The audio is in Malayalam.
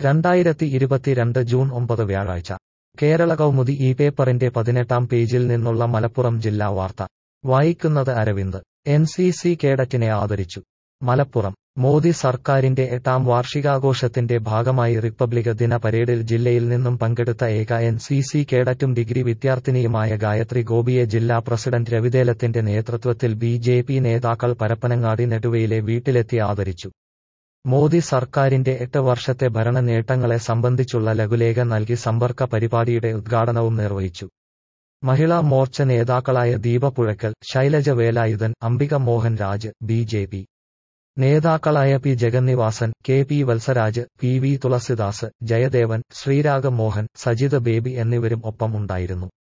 രണ്ടായിരത്തി ഇരുപത്തിരണ്ട് ജൂൺ ഒമ്പത് വ്യാഴാഴ്ച കേരള കൗമുദി ഈ പേപ്പറിന്റെ പതിനെട്ടാം പേജിൽ നിന്നുള്ള മലപ്പുറം ജില്ലാ വാർത്ത വായിക്കുന്നത് അരവിന്ദ് എൻ സി സി കേഡറ്റിനെ ആദരിച്ചു മലപ്പുറം മോദി സർക്കാരിന്റെ എട്ടാം വാർഷികാഘോഷത്തിന്റെ ഭാഗമായി റിപ്പബ്ലിക് ദിന പരേഡിൽ ജില്ലയിൽ നിന്നും പങ്കെടുത്ത ഏക എൻ സി സി കേഡറ്റും ഡിഗ്രി വിദ്യാർത്ഥിനിയുമായ ഗായത്രി ഗോപിയെ ജില്ലാ പ്രസിഡന്റ് രവിദേലത്തിന്റെ നേതൃത്വത്തിൽ ബി ജെ പി നേതാക്കൾ പരപ്പനങ്ങാടി നെടുവയിലെ വീട്ടിലെത്തി ആദരിച്ചു മോദി സർക്കാരിന്റെ എട്ട് വർഷത്തെ ഭരണ നേട്ടങ്ങളെ സംബന്ധിച്ചുള്ള ലഘുലേഖ നൽകി സമ്പർക്ക പരിപാടിയുടെ ഉദ്ഘാടനവും നിർവഹിച്ചു മഹിളാ മോർച്ച നേതാക്കളായ Deepa Puzhakkal Shailaja Velayudhan Ambika Mohan Raj B J P നേതാക്കളായ P Jagannivasan K P Valsaraj P V Thulasidas Jayadevan Sreeraga Mohan Sajith Baby എന്നിവരും ഒപ്പം ഉണ്ടായിരുന്നു